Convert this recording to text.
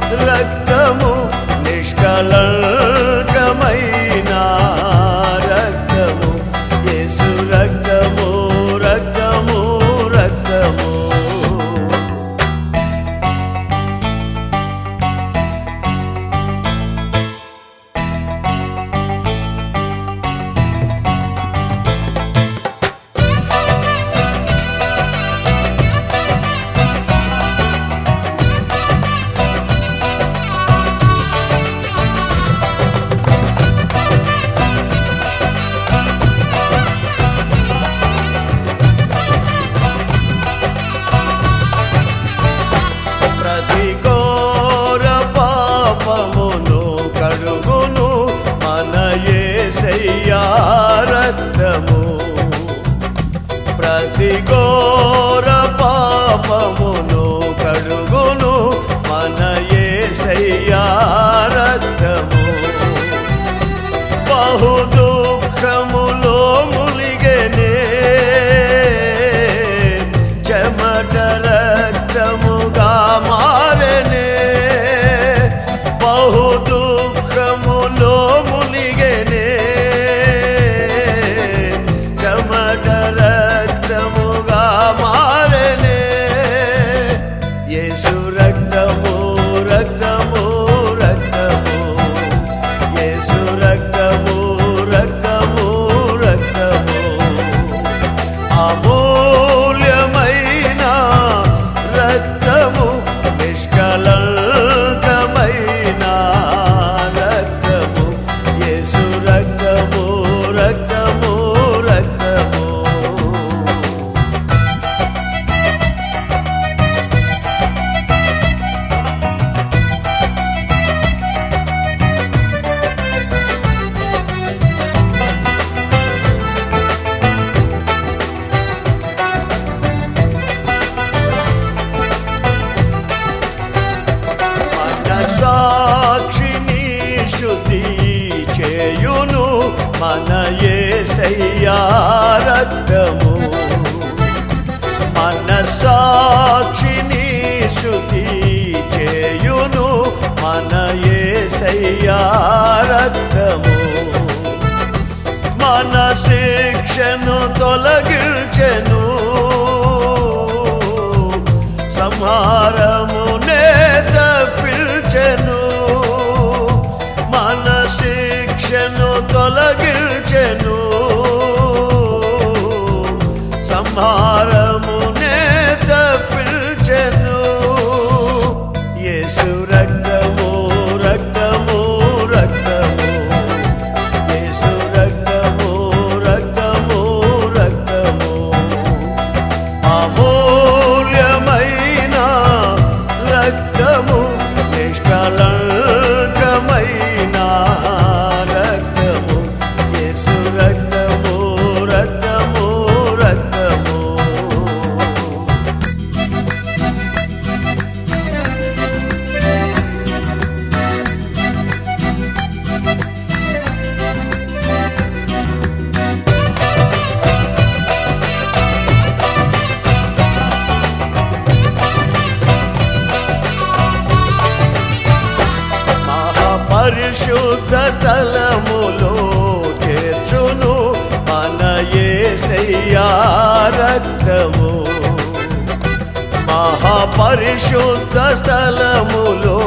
రక్తము నిష్కలంకమైన రక్తము యేసు రక్తము రక్తము రక్తము ప్రతి ఘోర పాపమును కడుగును మన యేసయ్యా రక్తము ప్రతి ఘోర పాపమును కడుగును మన యేసయ్యా రక్తము బహు దుఃఖములో ములిగెనే చెమట రక్తముగా మారనే బహు దుఃఖములో ములిగెనే చెమట రక్తముగా మారనే యేసు రక్తము రక్తము రక్తము యేసు రక్తము రక్తము రక్తము అమూల్యమైన రక్తము నిష్కలంకమైన రక్తము యేసు రక్తము రక్తము రక్తము మన సాక్షిని శుద్ధి చేయును మన యేసయ్యా రక్తము మన సాక్షిని శుద్ధి చేయును మన యేసయ్యా రక్తము మన శిక్షను తొలగించెను సంహారమునే తప్పించెను మన శిక్షను తొలగించెను సంహారమునే తప్పించెను యేసు రక్తము రక్తము రక్తము యేసు రక్తము రక్తము రక్తము అమూల్యమైన రక్తము నిష్కలంకమైన రక్తము యేసు రక్తము రక్తము రక్తము మహాపరిశుద్ధ స్థలములో చేర్చును మన యేసయ్యా రక్తము మహాపరిశుద్ధ స్థలములో